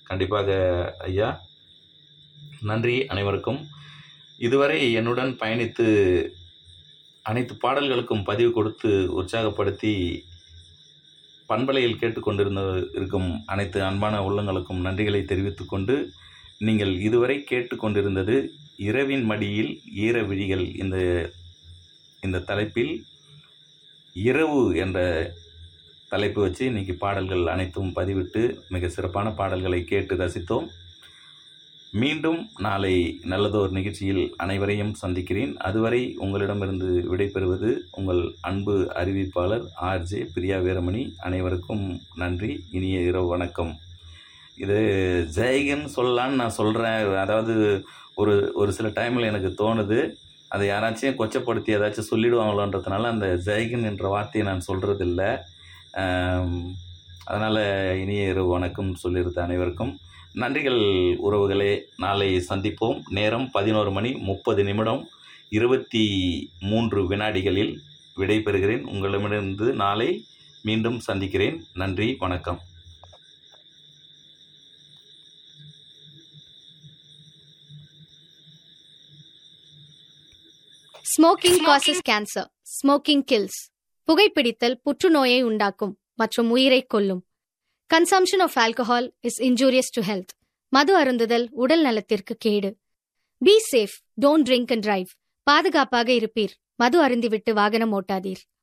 கண்டிப்பாக ஐயா நன்றி அனைவருக்கும் இதுவரை என்னுடன் பயணித்து அனைத்து பாடல்களுக்கும் பதிவு கொடுத்து உற்சாகப்படுத்தி பண்பலையில் கேட்டுக்கொண்டிருந்த இருக்கும் அனைத்து அன்பான உள்ளங்களுக்கும் நன்றிகளை தெரிவித்துக்கொண்டு நீங்கள் இதுவரை கேட்டுக்கொண்டிருந்தது இரவின் மடியில் ஈர விழிகள் இந்த இந்த தலைப்பில் இரவு என்ற தலைப்பு வச்சு இன்னைக்கு பாடல்கள் அனைத்தும் பதிவிட்டு மிக சிறப்பான பாடல்களை கேட்டு ரசித்தோம் மீண்டும் நாளை நல்லதோர் நிகழ்ச்சியில் அனைவரையும் சந்திக்கிறேன் அதுவரை உங்களிடமிருந்து விடைபெறுவது உங்கள் அன்பு அறிவிப்பாளர் ஆர்ஜே பிரியா வீரமணி அனைவருக்கும் நன்றி இனிய இரவு வணக்கம் இது ஜெய்கன் சொல்லலான்னு நான் சொல்கிறேன் அதாவது ஒரு ஒரு சில டைமில் எனக்கு தோணுது அதை யாராச்சும் கொச்சப்படுத்தி ஏதாச்சும் சொல்லிடுவாங்களோன்றதுனால அந்த ஜெய்கன் என்ற வார்த்தையை நான் சொல்கிறதில்ல அதனால் இனிய இரவு வணக்கம் சொல்லியிருந்த அனைவருக்கும் நன்றிகள் உறவுகளே நாளை சந்திப்போம் நேரம் பதினோரு மணி முப்பது நிமிடம் இருபத்தி மூன்று வினாடிகளில் விடைபெறுகிறேன் உங்களிடமிருந்து நாளை மீண்டும் சந்திக்கிறேன் நன்றி வணக்கம் smoking causes cancer smoking kills புகைப்பிடித்தல் புற்றுநோயை உண்டாக்கும் மற்றும் உயிரை கொல்லும் consumption of alcohol is injurious to health மது அருந்துதல் உடல் நலத்திற்கு கேடு be safe don't drink and drive பாதுகாப்பாக இருப்பீர் மது அருந்திவிட்டு வாகனம் ஓட்டாதீர்